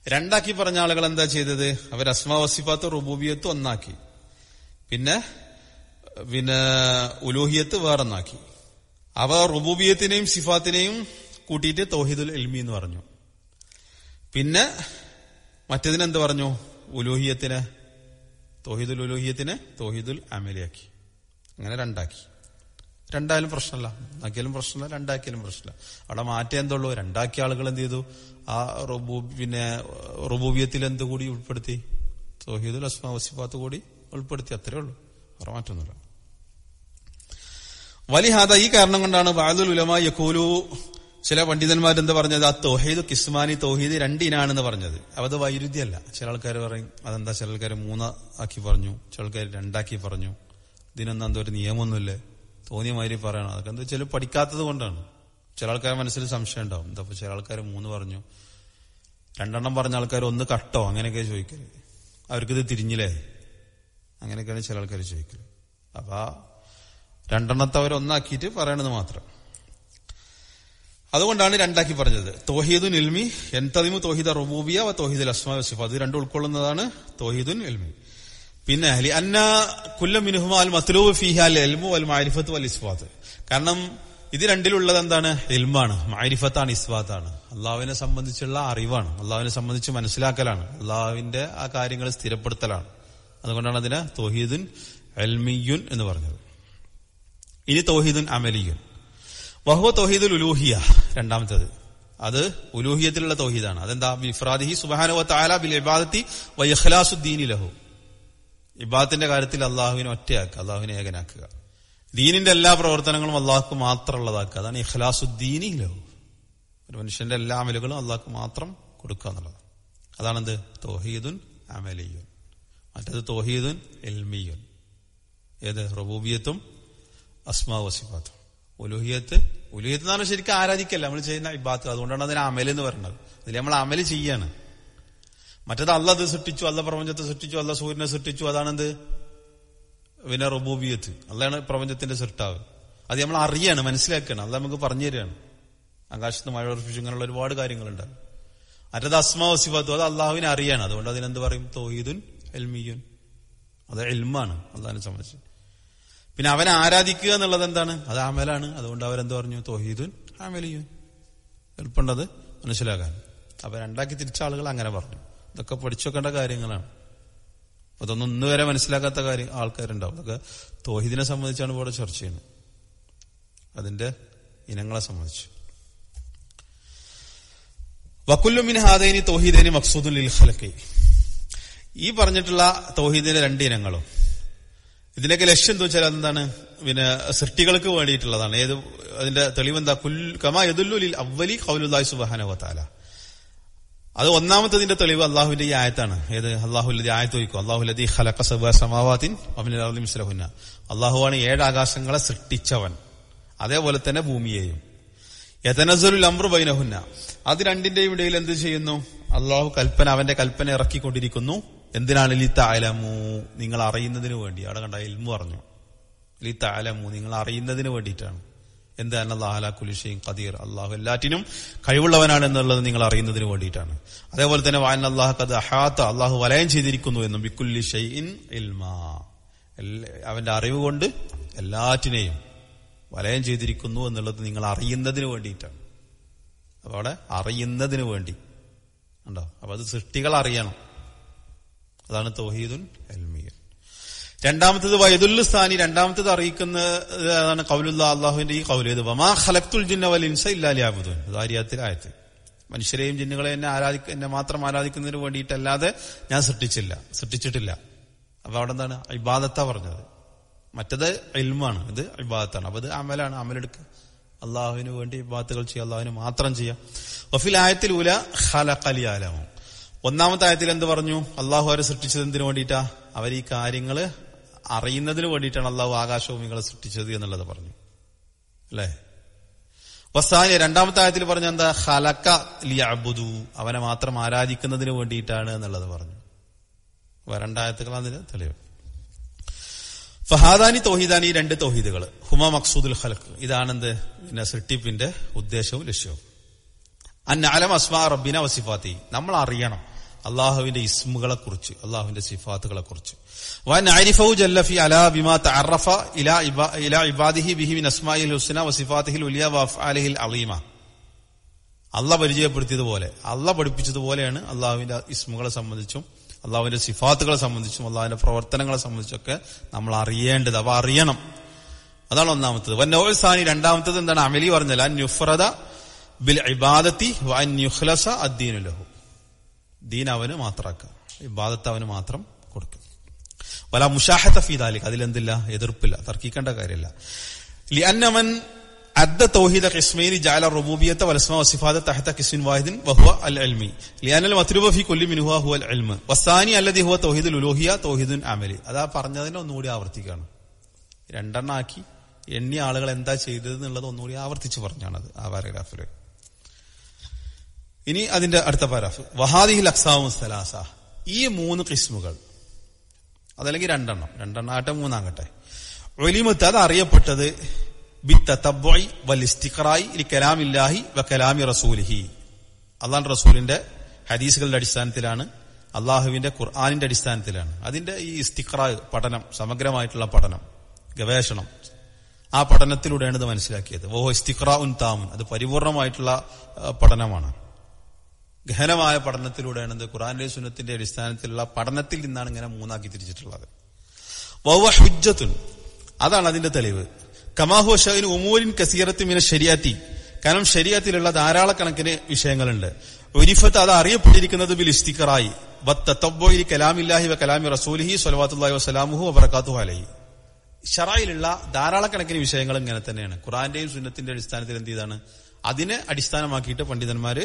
രണ്ടാക്കി പറഞ്ഞ ആളുകൾ എന്താ ചെയ്തത് അവർ അസ്മാവസിഫാത്ത് റുബൂബിയത്ത് ഒന്നാക്കി പിന്നെ പിന്നെ ഉലൂഹിയത്ത് വേറൊന്നാക്കി അവ റുബൂബിയത്തിനെയും സിഫാത്തിനെയും കൂട്ടിയിട്ട് തോഹിദുൽ എൽമി എന്ന് പറഞ്ഞു പിന്നെ മറ്റേതിനെന്ത് പറഞ്ഞു ഉലൂഹിയത്തിന് തോഹിദുൽ ഉലൂഹിയത്തിന് തോഹിദുൽ അമലിയാക്കി അങ്ങനെ രണ്ടാക്കി രണ്ടായാലും പ്രശ്നമല്ല ഒന്നാക്കിയാലും പ്രശ്നമില്ല രണ്ടാക്കിയാലും പ്രശ്നമില്ല അവിടെ മാറ്റം എന്തുള്ളൂ രണ്ടാക്കിയ ആളുകൾ എന്ത് ചെയ്തു ആ റുബൂ പിന്നെ റുബൂബിയത്തിൽ എന്ത് കൂടി ഉൾപ്പെടുത്തി തോഹീദുൽ അസ്മാ വസിഫാത്ത് കൂടി ഉൾപ്പെടുത്തി അത്രേ ഉള്ളൂ വേറെ മാറ്റമൊന്നുമില്ല വലിഹാദ ഈ കാരണം കൊണ്ടാണ് ബാദുൽ ഉലമ യക്കൂലു ചില പണ്ഡിതന്മാർ എന്ത് പറഞ്ഞത് ആ തോഹീദ് കിസ്മാനി തോഹീദ് രണ്ടിനാണെന്ന് പറഞ്ഞത് അപ്പൊ അത് വൈരുദ്ധ്യമല്ല ചില ആൾക്കാർ പറയും അതെന്താ ചില ആൾക്കാർ മൂന്ന് ആക്കി പറഞ്ഞു ചില ആൾക്കാർ രണ്ടാക്കി പറഞ്ഞു ഇതിനൊന്നും എന്തോ ഒരു നിയമമൊന്നുമില്ലേ തോന്നിയ മാതിരി പറയണം അതൊക്കെ എന്താ വെച്ചാൽ പഠിക്കാത്തത് കൊണ്ടാണ് ചില ആൾക്കാർ മനസ്സിൽ സംശയം ഉണ്ടാവും എന്താ ചില ആൾക്കാർ മൂന്ന് പറഞ്ഞു രണ്ടെണ്ണം പറഞ്ഞ ആൾക്കാർ ഒന്ന് കട്ടോ അങ്ങനെയൊക്കെ ചോദിക്കല് അവർക്കിത് തിരിഞ്ഞില്ലേ അങ്ങനെയൊക്കെയാണ് ചില ആൾക്കാർ ചോദിക്കല് അപ്പൊ ആ രണ്ടെണ്ണത്തെ അവർ ഒന്നാക്കിയിട്ട് പറയണത് മാത്രം അതുകൊണ്ടാണ് രണ്ടാക്കി പറഞ്ഞത് തോഹീദുൻ ഇൽമി എന്തതിമു തോഹീദ റുബൂബിയ വ തോഹീദുൽ അസ്മാ വസിഫ അത് രണ്ടും ഉൾക്കൊള്ളുന്നതാണ് തോഹീദുൻ ഇൽമി പിന്നെ അഹ്ലി അന്ന കുല്ല മിനുഹുമാൽ മത്ലൂബ് ഫിഹാൽ എൽമു വൽ മാരിഫത്ത് വൽ ഇസ്വാത്ത് കാരണം ഇത് രണ്ടിലുള്ളത് എന്താണ് എൽമാണ് മാരിഫത്താണ് ഇസ്വാത്താണ് അള്ളാഹുവിനെ സംബന്ധിച്ചുള്ള അറിവാണ് അള്ളാഹുവിനെ സംബന്ധിച്ച് മനസ്സിലാക്കലാണ് അള്ളാഹുവിന്റെ ആ കാര്യങ്ങൾ സ്ഥിരപ്പെടുത്തലാണ് അതുകൊണ്ടാണ് അതിന് തോഹീദുൻ എൽമിയുൻ എന്ന് പറഞ്ഞത് ഇനി തോഹീദുൻ അമലിയുൻ വഹുവ തോഹീദുൽ ഉലൂഹിയ രണ്ടാമത്തേത് അത് ഉലൂഹിയത്തിലുള്ള തോഹീദാണ് അതെന്താ ബിഫ്രാദിഹി സുബാനുവ താല ബിൽ ഇബാദത്തി വയഖ്ലാസുദ്ദീനി ലഹു ഇബാദത്തിന്റെ കാര്യത്തിൽ അള്ളാഹുവിനെ ഒറ്റയാക്കുക അള്ളാഹുവിനെ ഏകനാക്കുക ദീനിന്റെ എല്ലാ പ്രവർത്തനങ്ങളും അള്ളാഹ്ക്ക് മാത്രമുള്ളതാക്കുക അതാണ് ഇഖ്ലാസുദ്ദീനി ലഹു ഒരു മനുഷ്യന്റെ എല്ലാ അമലുകളും അള്ളാഹ്ക്ക് മാത്രം കൊടുക്കുക എന്നുള്ളത് അതാണെന്ത് തോഹീദുൻ അമലിയുൻ മറ്റത് തോഹീദുൻ എൽമിയുൻ ഏത് റബൂബിയത്തും അസ്മാ വസിഫാത്തും ഉലുഹിയത്ത് ഉലുഹിയത്ത് എന്ന് പറഞ്ഞാൽ ശരിക്കും ആരാധിക്കല്ല നമ്മൾ ചെയ്യുന്ന ഇബാത്ത് അതുകൊണ്ടാണ് അതിന് അമൽ എന്ന് പറയുന്നത് അതിൽ നമ്മൾ അമല് ചെയ്യാണ് മറ്റത് അല്ല അത് സൃഷ്ടിച്ചു അല്ല പ്രപഞ്ചത്തെ സൃഷ്ടിച്ചു അല്ല സൂര്യനെ സൃഷ്ടിച്ചു അതാണെന്ത് പിന്നെ റബൂബിയത്ത് അല്ലാണ് പ്രപഞ്ചത്തിന്റെ സൃഷ്ടാവ് അത് നമ്മൾ അറിയാണ് മനസ്സിലാക്കുകയാണ് അത് നമുക്ക് പറഞ്ഞു തരികയാണ് ആകാശത്ത് മഴ ഉറപ്പിച്ചു ഇങ്ങനെയുള്ള ഒരുപാട് കാര്യങ്ങളുണ്ട് മറ്റത് അസ്മാ വസിഫാത്തു അത് അള്ളാഹുവിനെ അറിയാണ് അതുകൊണ്ട് അതിനെന്ത് പറയും തോഹീദുൻ എൽമിയുൻ അത് എൽമാണ് അള്ളാഹിനെ സംബന്ധിച്ച് പിന്നെ അവനെ ആരാധിക്കുക എന്നുള്ളത് എന്താണ് അത് അമലാണ് അതുകൊണ്ട് അവരെന്ത് പറഞ്ഞു തോഹീദുൻ അമലിയുൻ എളുപ്പമുണ്ടത് മനസ്സിലാക്കാൻ അപ്പൊ രണ്ടാക്കി തിരിച്ച ആളുകൾ അങ്ങനെ പറഞ്ഞു ഇതൊക്കെ പഠിച്ചു വെക്കേണ്ട കാര്യങ്ങളാണ് അപ്പൊ അതൊന്നും ഇന്ന് വരെ മനസ്സിലാക്കാത്ത കാര്യം ആൾക്കാരുണ്ടാവും അതൊക്കെ തോഹീദിനെ സംബന്ധിച്ചാണ് ഇവിടെ ചർച്ച ചെയ്യുന്നത് അതിന്റെ ഇനങ്ങളെ സംബന്ധിച്ച് വക്കുല്ലുമിൻ ഹാദൈനി തോഹീദൈനി മക്സൂദുൽ ലിൽ ഖലഖി ഈ പറഞ്ഞിട്ടുള്ള തോഹീദിന്റെ രണ്ട് ഇനങ്ങളും ഇതിനൊക്കെ ലക്ഷ്യം എന്താ വെച്ചാൽ എന്താണ് പിന്നെ സൃഷ്ടികൾക്ക് വേണ്ടിയിട്ടുള്ളതാണ് ഏത് അതിന്റെ തെളിവെന്താ കുൽ കമാ യദുല്ലുലിൽ അവലി ഖൗലുല്ലാഹി സുബ്ഹാനഹു വതആല അത് ഒന്നാമത്തതിന്റെ തെളിവ് അള്ളാഹുവിന്റെ ഈ ആയത്താണ് ഏത് അള്ളാഹുല്ലതി ആയത്ത് വയ്ക്കും അള്ളാഹുല്ലതി ഖലഖ സബഅ സമാവാത്തിൻ വമിനൽ അർളി മിസ്ലഹുന്ന അള്ളാഹുവാണ് ഏഴ് ആകാശങ്ങളെ സൃഷ്ടിച്ചവൻ അതേപോലെ തന്നെ ഭൂമിയെയും യതനസലുൽ അമ്രു ബൈനഹുന്ന അത് രണ്ടിന്റെയും ഇടയിൽ എന്ത് ചെയ്യുന്നു അള്ളാഹു കൽപ്പന അവന്റെ കൽപ്പന ഇറക്കിക്കൊണ്ടിരിക്കുന്നു എന്തിനാണ് ലി താലമു നിങ്ങൾ അറിയുന്നതിന് വേണ്ടി അവിടെ കണ്ട ഇൽമു പറഞ്ഞു ലി താലമു നിങ്ങൾ അറിയുന്നതിന് വേണ്ടിയിട്ടാണ് എന്താണ് അള്ളാഹല കുലിഷയും ഖദീർ അള്ളാഹു എല്ലാറ്റിനും കഴിവുള്ളവനാണ് എന്നുള്ളത് നിങ്ങൾ അറിയുന്നതിന് വേണ്ടിയിട്ടാണ് അതേപോലെ തന്നെ വാൻ അള്ളാഹു കത് അഹാത്ത അള്ളാഹു വലയം ചെയ്തിരിക്കുന്നു എന്നും ബിക്കുല്ലി ഷൈഇൻ ഇൽമാ അവന്റെ അറിവ് കൊണ്ട് എല്ലാറ്റിനെയും വലയം ചെയ്തിരിക്കുന്നു എന്നുള്ളത് നിങ്ങൾ അറിയുന്നതിന് വേണ്ടിയിട്ടാണ് അപ്പൊ അവിടെ അറിയുന്നതിന് വേണ്ടി ഉണ്ടോ അപ്പൊ അത് സൃഷ്ടികൾ അറിയണം അതാണ് തോഹീദുൻ എൽമിയൻ രണ്ടാമത്തത് വയദുല്ലു സ്ഥാനി രണ്ടാമത്തത് അറിയിക്കുന്ന അതാണ് കൗലുല്ല അള്ളാഹുവിന്റെ ഈ കൗലേത് വമാ ഖലക്തുൽ ജിന്ന വൽ ഇൻസ ഇല്ലാലിയാബുദുൻ അത് ആര്യാത്തിലായത്ത് മനുഷ്യരെയും ജിന്നുകളെ എന്നെ ആരാധിക്ക എന്നെ മാത്രം ആരാധിക്കുന്നതിന് വേണ്ടിയിട്ടല്ലാതെ ഞാൻ സൃഷ്ടിച്ചില്ല സൃഷ്ടിച്ചിട്ടില്ല അപ്പൊ അവിടെ എന്താണ് ഇബാദത്ത പറഞ്ഞത് മറ്റത് ഇൽമാണ് ഇത് ഇബാദത്താണ് അപ്പൊ ഇത് അമലാണ് അമലെടുക്കുക അള്ളാഹുവിന് വേണ്ടി ഇബാദത്തുകൾ ചെയ്യുക അള്ളാഹുവിന് മാത്രം ചെയ്യാം വഫിൽ ആയത്തിലൂല ഖലഖലിയാലമോ ഒന്നാമത്തെ ആയത്തിൽ എന്ത് പറഞ്ഞു അള്ളാഹു അവരെ സൃഷ്ടിച്ചത് എന്തിനു വേണ്ടിയിട്ടാ അവർ ഈ കാര്യങ്ങള് അറിയുന്നതിന് വേണ്ടിയിട്ടാണ് അള്ളാഹു ആകാശഭൂമികളെ സൃഷ്ടിച്ചത് എന്നുള്ളത് പറഞ്ഞു അല്ലേ വസ്താനിയ രണ്ടാമത്തെ ആയത്തിൽ പറഞ്ഞ എന്താ ഹലക്ക ലിയബുദു അവനെ മാത്രം ആരാധിക്കുന്നതിന് വേണ്ടിയിട്ടാണ് എന്നുള്ളത് പറഞ്ഞു രണ്ടായത്തുകൾ അതിന് തെളിവ് ഫഹാദാനി തോഹീദാനി രണ്ട് തോഹീദുകൾ ഹുമ മക്സൂദുൽ ഹലക്ക് ഇതാണെന്ത് പിന്നെ സൃഷ്ടിപ്പിന്റെ ഉദ്ദേശവും ലക്ഷ്യവും അന്നലം അസ്മാ റബ്ബിന വസിഫാത്തി നമ്മൾ അറിയണം അള്ളാഹുവിന്റെ ഇസ്മുകളെ കുറിച്ച് അള്ളാഹുവിന്റെ സിഫാത്തുകളെ കുറിച്ച് വൻ ആരിഫൌ ജല്ലഫി അലാ ബിമാ തഅറഫ ഇലാ ഇബാ ഇലാ ഇബാദിഹി ബിഹി മിൻ അസ്മാഇൽ ഹുസ്ന വസിഫാത്തിഹിൽ ഉലിയ വഅഫ്ആലിഹിൽ അളീമ അള്ള പരിചയപ്പെടുത്തിയതുപോലെ അള്ള പഠിപ്പിച്ചതുപോലെയാണ് അള്ളാഹുവിന്റെ ഇസ്മുകളെ സംബന്ധിച്ചും അള്ളാഹുവിന്റെ സിഫാത്തുകളെ സംബന്ധിച്ചും അള്ളാഹുവിന്റെ പ്രവർത്തനങ്ങളെ സംബന്ധിച്ചൊക്കെ നമ്മൾ അറിയേണ്ടത് അവ അറിയണം അതാണ് ഒന്നാമത്തത് വന്നോൽ സാനി രണ്ടാമത്തത് എന്താണ് അമലി പറഞ്ഞത് അൻ യുഫ്രദ ബിൽ ഇബാദത്തി വൻ യുഖ്ലസ അദ്ദീനു ലഹു ദീൻ അവന് മാത്രമാക്കുക ഇബാദത്ത് അവന് മാത്രം കൊടുക്കുക വല മുഷാഹത്ത ഫീദാലിക് അതിലെന്തില്ല എതിർപ്പില്ല തർക്കിക്കേണ്ട കാര്യമില്ല ലിഅന്നമൻ أدى توحيد قسمين جعل الربوبية والأسماء والصفات تحت قسم واحد وهو العلمي لأن المطلوب في كل منها هو العلم والثاني الذي هو توحيد الألوهية توحيد عملي അതാ പറഞ്ഞതിനെ ഒന്നുകൂടി ആവർത്തിക്കുകയാണ് രണ്ടെണ്ണാക്കി എണ്ണിയ ആളുകൾ എന്താ ചെയ്തത് എന്നുള്ളത് ഒന്നുകൂടി ആവർത്തിച്ച് പറഞ്ഞാണത് ആ പാരഗ്രാഫില് ഇനി അതിന്റെ അടുത്ത പാരാഫ് വഹാദിഹിൽ അക്സാവും സലാസ ഈ മൂന്ന് കിസ്മുകൾ അതല്ലെങ്കിൽ രണ്ടെണ്ണം രണ്ടെണ്ണം ആട്ടെ മൂന്നാകട്ടെ ഒലിമത്ത് അത് അറിയപ്പെട്ടത് ബിത്തബോയ് വലിസ്തിഖറായി ലി കലാമില്ലാഹി വ കലാമി റസൂലിഹി അള്ളാൻ റസൂലിന്റെ ഹദീസുകളുടെ അടിസ്ഥാനത്തിലാണ് അള്ളാഹുവിന്റെ ഖുർആാനിന്റെ അടിസ്ഥാനത്തിലാണ് അതിന്റെ ഈ ഇസ്തിഖറ പഠനം സമഗ്രമായിട്ടുള്ള പഠനം ഗവേഷണം ആ പഠനത്തിലൂടെയാണ് ഇത് മനസ്സിലാക്കിയത് ഓഹോ ഇസ്തിഖറ ഉൻ താമുൻ അത് പരിപൂർണമായിട്ടുള്ള പഠനമാണ് ഗഹനമായ പഠനത്തിലൂടെയാണ് ഇത് ഖുറാന്റെ സുന്നത്തിന്റെ അടിസ്ഥാനത്തിലുള്ള പഠനത്തിൽ നിന്നാണ് ഇങ്ങനെ മൂന്നാക്കി തിരിച്ചിട്ടുള്ളത് വവ ഹുജ്ജത്തുൻ അതാണ് അതിന്റെ തെളിവ് കമാഹു ഷൈൻ ഉമൂരിൻ കസീറത്തി മിന ശരിയാത്തി കാരണം ശരീരത്തിലുള്ള ധാരാളക്കണക്കിന് വിഷയങ്ങളുണ്ട് ഒരിഫത്ത് അത് അറിയപ്പെട്ടിരിക്കുന്നത് ബിൽ ഇസ്തിഖറായി വത്തബോയിൽ കലാമില്ലാഹി വ കലാമി റസൂലിഹി സ്വലവാത്തുല്ലാഹി വസ്സലാമുഹു വബർക്കാത്തു അലഹി ഷറായിലുള്ള ധാരാളക്കണക്കിന് വിഷയങ്ങൾ ഇങ്ങനെ തന്നെയാണ് ഖുറാന്റെയും സുന്നത്തിന്റെ അടിസ്ഥാനത്തിൽ എന്ത് ചെയ്താണ് അതിനെ അടിസ്ഥാനമാക്കിയിട്ട് പണ്ഡിതന്മാര്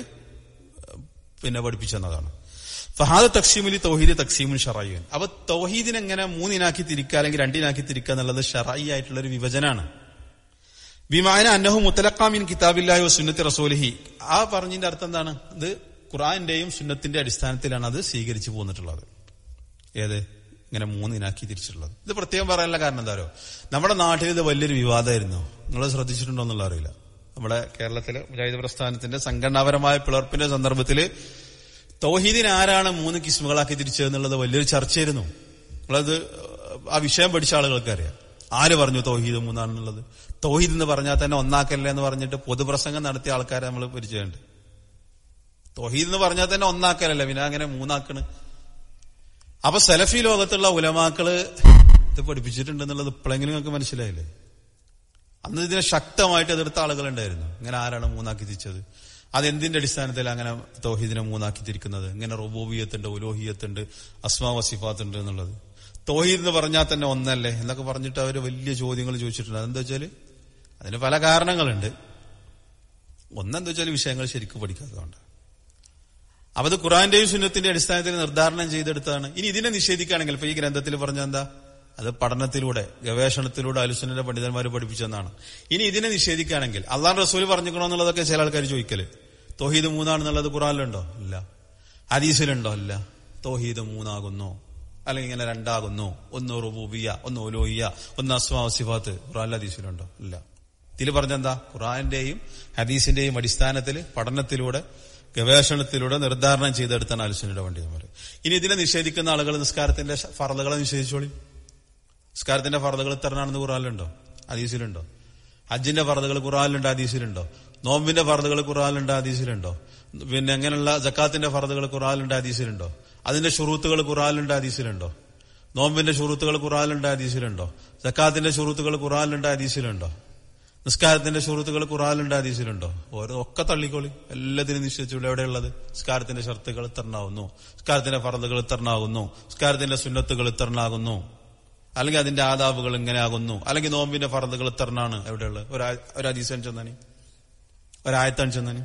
പിന്നെ പഠിപ്പിച്ചെന്നതാണ് ഫഹാദ് തക്സീമിലി തൗഹീദ് തക്സീമുൻ ഷറായിൻ അപ്പൊ തൗഹീദിനെ എങ്ങനെ മൂന്നിനാക്കി തിരിക്കുക അല്ലെങ്കിൽ രണ്ടിനാക്കി തിരിക്കുക എന്നുള്ളത് ഷറായി ആയിട്ടുള്ള ഒരു വിഭജനാണ് വിമാന അന്നഹു മുത്തലക്കാമിൻ കിതാബില്ലാഹി സുന്നത്തി റസൂലിഹി ആ പറഞ്ഞതിന്റെ അർത്ഥം എന്താണ് ഇത് ഖുറാന്റെയും സുന്നത്തിന്റെ അടിസ്ഥാനത്തിലാണ് അത് സ്വീകരിച്ചു പോന്നിട്ടുള്ളത് ഏത് ഇങ്ങനെ മൂന്നിനാക്കി തിരിച്ചിട്ടുള്ളത് ഇത് പ്രത്യേകം പറയാനുള്ള കാരണം എന്താ നമ്മുടെ നാട്ടിൽ ഇത് വലിയൊരു വിവാദമായിരുന്നു നിങ്ങൾ ശ്രദ്ധിച്ചിട്ടുണ്ടോ എന്നുള്ള അറിയില്ല നമ്മുടെ കേരളത്തിലെ മുജാഹിദ് പ്രസ്ഥാനത്തിന്റെ സംഘടനാപരമായ പിളർപ്പിന്റെ സന്ദർഭത്തിൽ തൗഹീദിന് ആരാണ് മൂന്ന് കിസ്മുകളാക്കി തിരിച്ചതെന്നുള്ളത് വലിയൊരു ചർച്ചയായിരുന്നു നമ്മളത് ആ വിഷയം പഠിച്ച ആളുകൾക്ക് അറിയാം ആര് പറഞ്ഞു തൗഹീദ് മൂന്നാണെന്നുള്ളത് തൗഹീദ് എന്ന് പറഞ്ഞാൽ തന്നെ ഒന്നാക്കല്ലേ എന്ന് പറഞ്ഞിട്ട് പൊതുപ്രസംഗം നടത്തിയ ആൾക്കാരെ നമ്മൾ പരിചയമുണ്ട് തൗഹീദ് എന്ന് പറഞ്ഞാൽ തന്നെ ഒന്നാക്കലല്ല പിന്നെ അങ്ങനെ മൂന്നാക്കണ് അപ്പൊ സെലഫി ലോകത്തുള്ള ഉലമാക്കള് ഇത് പഠിപ്പിച്ചിട്ടുണ്ടെന്നുള്ളത് ഇപ്പോഴെങ്കിലും നിങ്ങൾക്ക് മനസ്സിലായില്ലേ അന്ന് ഇതിനെ ശക്തമായിട്ട് എതിർത്ത ആളുകളുണ്ടായിരുന്നു ഇങ്ങനെ ആരാണ് മൂന്നാക്കി തിരിച്ചത് അതെന്തിന്റെ അടിസ്ഥാനത്തിൽ അങ്ങനെ തൗഹീദിനെ മൂന്നാക്കി തിരിക്കുന്നത് ഇങ്ങനെ റൊബോബിയത്തുണ്ട് ഉലോഹിയത്തുണ്ട് അസ്മാ വസിഫാത്ത് ഉണ്ട് എന്നുള്ളത് തൗഹീദ് എന്ന് പറഞ്ഞാൽ തന്നെ ഒന്നല്ലേ എന്നൊക്കെ പറഞ്ഞിട്ട് അവർ വലിയ ചോദ്യങ്ങൾ ചോദിച്ചിട്ടുണ്ട് അതെന്താ വെച്ചാല് അതിന് പല കാരണങ്ങളുണ്ട് ഒന്നെന്താ വെച്ചാൽ വിഷയങ്ങൾ ശരിക്കും പഠിക്കാത്തതുകൊണ്ട് അപ്പൊ അത് ഖുറാന്റെയും സുന്നത്തിന്റെ അടിസ്ഥാനത്തിൽ നിർദ്ധാരണം ചെയ്തെടുത്താണ് ഇനി ഇതിനെ നിഷേധിക്കുകയാണെങ്കിൽ ഇപ്പൊ ഈ ഗ്രന്ഥത്തിൽ പറഞ്ഞ എന്താ അത് പഠനത്തിലൂടെ ഗവേഷണത്തിലൂടെ അലുസുനന്റെ പണ്ഡിതന്മാർ പഠിപ്പിച്ചെന്നാണ് ഇനി ഇതിനെ നിഷേധിക്കുകയാണെങ്കിൽ അള്ളാൻ റസൂൽ പറഞ്ഞിക്കണമെന്നുള്ളതൊക്കെ ചില ആൾക്കാർ ചോദിക്കല് തോഹീദ് മൂന്നാണെന്നുള്ളത് ഖുറാനിലുണ്ടോ ഇല്ല ഹദീസിലുണ്ടോ ഇല്ല തോഹീദ് മൂന്നാകുന്നു അല്ലെങ്കിൽ ഇങ്ങനെ രണ്ടാകുന്നു ഒന്ന് റുബൂബിയ ഒന്ന് ഒലോഹിയ ഒന്ന് അസ്മാ സിഫാത്ത് ഖുറാനിൽ ഹദീസിലുണ്ടോ ഇല്ല ഇതിൽ പറഞ്ഞെന്താ ഖുറാന്റെയും ഹദീസിന്റെയും അടിസ്ഥാനത്തിൽ പഠനത്തിലൂടെ ഗവേഷണത്തിലൂടെ നിർദ്ധാരണം ചെയ്തെടുത്താണ് അലുസുനയുടെ പണ്ഡിതന്മാർ ഇനി ഇതിനെ നിഷേധിക്കുന്ന ആളുകൾ നിസ്കാരത്തിന്റെ ഫറദകളെ നിഷേധിച്ചോളി നിസ്കാരത്തിന്റെ ഫറദകൾ ഇത്തരണാണെന്ന് ഖുറാനിലുണ്ടോ ഹദീസിലുണ്ടോ ഹജ്ജിന്റെ ഫറദകൾ ഖുറാനിലുണ്ട് ഹദീസിലുണ്ടോ നോമ്പിന്റെ ഫറദകൾ ഖുറാനിലുണ്ട് ഹദീസിലുണ്ടോ പിന്നെ അങ്ങനെയുള്ള ജക്കാത്തിന്റെ ഫറദകൾ ഖുറാനിലുണ്ട് ഹദീസിലുണ്ടോ അതിന്റെ ഷുറൂത്തുകൾ ഖുറാനിലുണ്ട് ഹദീസിലുണ്ടോ നോമ്പിന്റെ ഷുറൂത്തുകൾ ഖുറാനിലുണ്ട് ഹദീസിലുണ്ടോ ജക്കാത്തിന്റെ ഷുറൂത്തുകൾ ഖുറാനിലുണ്ട് ഹദീസിലുണ്ടോ നിസ്കാരത്തിന്റെ ഷുറൂത്തുകൾ ഖുറാനിലുണ്ട് ഹദീസിലുണ്ടോ ഓരോ ഒക്കെ തള്ളിക്കോളി എല്ലാത്തിനും നിശ്ചയിച്ചുള്ള എവിടെയുള്ളത് നിസ്കാരത്തിന്റെ ഷർത്തുകൾ ഇത്തരണാവുന്നു നിസ്കാരത്തിന്റെ ഫറദുകൾ ഇത്തരണാകുന്നു നിസ്കാരത്തിന്റെ സുന്നത്തുകൾ ഇത്തരണാകുന്നു അല്ലെങ്കിൽ അതിന്റെ ആദാബുകൾ ഇങ്ങനെ ആകുന്നു അല്ലെങ്കിൽ നോമ്പിന്റെ ഫറദുകൾ ഇത്തരണാണ് എവിടെയുള്ളത് ഒരു ഹദീസൻ ചെന്നാനി ഒരായത്താൻ ചെന്നാനി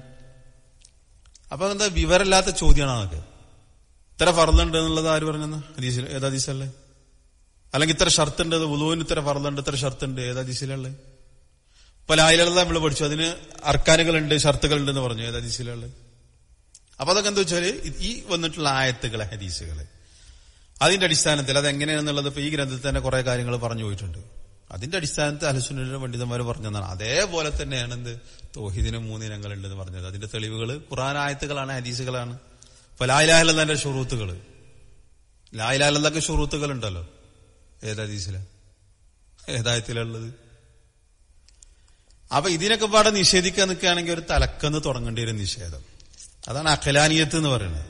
അപ്പൊ എന്താ വിവരമില്ലാത്ത ചോദ്യമാണ് അതൊക്കെ ഇത്ര ഫറദുണ്ട് എന്നുള്ളത് ആര് പറഞ്ഞെന്ന് ഹദീസിൽ ഏത് ഹദീസല്ലേ അല്ലെങ്കിൽ ഇത്ര ഷർത്തുണ്ട് വുളുവിന് ഇത്ര ഫറദുണ്ട് ഇത്ര ഷർത്തുണ്ട് ഏത് ഹദീസിലല്ലേ ഇപ്പൊ ലായിലുള്ള നമ്മൾ പഠിച്ചു അതിന് അർക്കാനുകളുണ്ട് ഷർത്തുകളുണ്ട് എന്ന് പറഞ്ഞു ഏത് ഹദീസിലുള്ള അപ്പൊ അതൊക്കെ എന്താ വെച്ചാല് ഈ വന്നിട്ടുള്ള ആയത്തുകളെ ഹദീസുകള് അതിന്റെ അടിസ്ഥാനത്തിൽ അത് എങ്ങനെയാണെന്നുള്ളത് ഇപ്പൊ ഈ ഗ്രന്ഥത്തിൽ തന്നെ കുറെ കാര്യങ്ങൾ പറഞ്ഞു പോയിട്ടുണ്ട് അതിന്റെ അടിസ്ഥാനത്തിൽ അലസുനരുടെ പണ്ഡിതന്മാർ പറഞ്ഞതാണ് അതേപോലെ തന്നെയാണ് എന്ത് തോഹിദിന് മൂന്നിനങ്ങൾ ഉണ്ടെന്ന് പറഞ്ഞത് അതിന്റെ തെളിവുകൾ ഖുറാൻ ആയത്തുകളാണ് ഹദീസുകളാണ് ഇപ്പൊ ലായിലാഹലന്റെ ഷുറൂത്തുകൾ ലായിലാഹലൊക്കെ ഷുറൂത്തുകൾ ഉണ്ടല്ലോ ഏതാ ഹദീസില ഏതായത്തിലുള്ളത് അപ്പൊ ഇതിനൊക്കെ പാടെ നിഷേധിക്കാൻ നിൽക്കുകയാണെങ്കിൽ ഒരു തലക്കെന്ന് തുടങ്ങേണ്ടി ഒരു നിഷേധം അതാണ് അഖലാനിയത്ത് എന്ന് പറയുന്നത്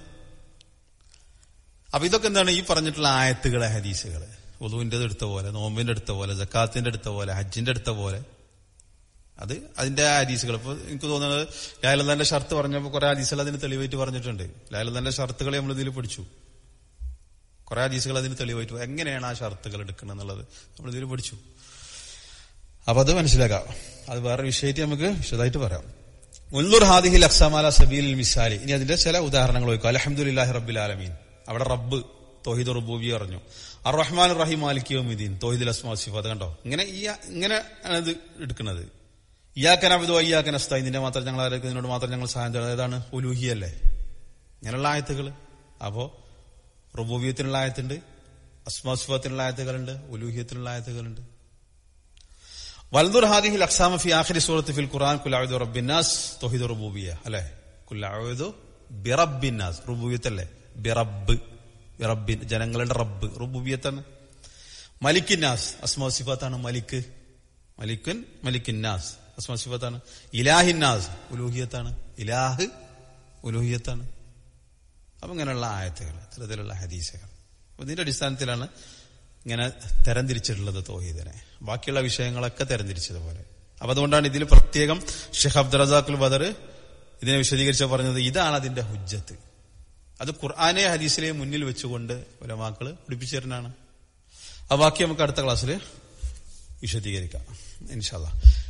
അപ്പൊ ഇതൊക്കെ എന്താണ് ഈ പറഞ്ഞിട്ടുള്ള ആയത്തുകളെ ഹദീസുകള് ഒതുവിന്റെ എടുത്ത പോലെ നോമ്പിന്റെ എടുത്ത പോലെ ജക്കാത്തിന്റെ എടുത്ത പോലെ ഹജ്ജിന്റെ എടുത്ത പോലെ അത് അതിന്റെ ഹദീസുകൾ ഇപ്പൊ എനിക്ക് തോന്നുന്നത് ലാലന്ദന്റെ ഷർത്ത് പറഞ്ഞപ്പോൾ കുറെ ഹദീസുകൾ അതിന് തെളിവായിട്ട് പറഞ്ഞിട്ടുണ്ട് ലാലന്ദന്റെ ഷർത്തുകളെ നമ്മൾ ഇതിൽ പഠിച്ചു കുറെ ഹദീസുകൾ അതിന് തെളിവായിട്ട് എങ്ങനെയാണ് ആ ഷർത്തുകൾ എടുക്കുന്നത് എന്നുള്ളത് നമ്മൾ ഇതിൽ പഠിച്ചു അപ്പൊ അത് മനസ്സിലാക്കാം അത് വേറെ വിഷയമായിട്ട് നമുക്ക് വിശദമായിട്ട് പറയാം ഉള്ളൂർ ഹാദിഹിൽ അക്സമാല സബീൽ മിസാലി ഇനി അതിന്റെ ചില ഉദാഹരണങ്ങൾ നോക്കും അലഹമുല്ലാഹി റബ്ബിൽ ആലമീൻ അവിടെ റബ്ബ് തോഹിദ് റുബൂബി പറഞ്ഞു അർ റഹ്മാൻ റഹീം മാലിക് യോമിദ്ദീൻ തോഹിദ് അസ്മാ സിഫാത്ത് കണ്ടോ ഇങ്ങനെ ഈ ഇങ്ങനെ ആണ് ഇത് എടുക്കുന്നത് ഇയാക്കൻ അബിദോ അയ്യാക്കൻ അസ്ത ഇതിന്റെ മാത്രം ഞങ്ങൾ ആരോഗ്യത്തിനോട് മാത്രം ഞങ്ങൾ സഹായം തേടുന്നത് ഏതാണ് ഉലൂഹി അല്ലേ ഇങ്ങനെയുള്ള ആയത്തുകൾ അപ്പോ റുബൂബിയത്തിനുള്ള ആയത്തുണ്ട് അസ്മാ സിഫാത്തിനുള്ള ആയത്തുകളുണ്ട് ഉലൂഹിയത്തിനുള്ള ആയത്തുകളുണ്ട് വൽദുർ ഹാദിഹിൽ അക്സാമ ഫി ആഖിരി സൂറത്ത് ഫിൽ ഖുർആൻ കുൽ അഊദു റബ്ബിന്നാസ് തൗഹീദ് റുബൂബിയ അല്ലേ കുൽ അഊദു ബിറബ്ബിന്നാസ് റുബൂബിയത്തല്ലേ ബിറബ്ബ് ബിറബ്ബിൻ ജനങ്ങളുടെ റബ്ബ് റുബൂബിയത്താണ് മലിക്കിന്നാസ് അസ്മാ സിഫാത്താണ് മലിക്ക് മലിക്കുൻ മലിക്കിന്നാസ് അസ്മാ സിഫാത്താണ് ഇലാഹിന്നാസ് ഉലൂഹിയത്താണ് ഇലാഹ് ഉലൂഹിയത്താണ് അപ്പൊ ഇങ്ങനെയുള്ള ആയത്തുകൾ ഇത്തരത്തിലുള്ള ഹദീസുകൾ അപ്പൊ ഇതിന്റെ അടിസ്ഥാനത്തിലാണ് ഇങ്ങനെ തരംതിരിച്ചിട്ടുള്ളത് തോഹീദിനെ ബാക്കിയുള്ള വിഷയങ്ങളൊക്കെ തരംതിരിച്ചതുപോലെ അപ്പൊ അതുകൊണ്ടാണ് ഇതിൽ പ്രത്യേകം ഷെഖ് അബ്ദുറസാഖുൽ ബദർ ഇതിനെ വിശദീകരിച്ച പറഞ്ഞത് ഇതാണ് അതിന്റെ ഹുജ്ജത്ത് അത് ഖുർആാനെ ഹദീസിലെ മുന്നിൽ വെച്ചുകൊണ്ട് ഒരമാക്കള് പഠിപ്പിച്ചു തരുന്നതാണ് ആ ബാക്കി നമുക്ക് അടുത്ത ക്ലാസ്സിൽ വിശദീകരിക്കാം ഇൻഷാല്ല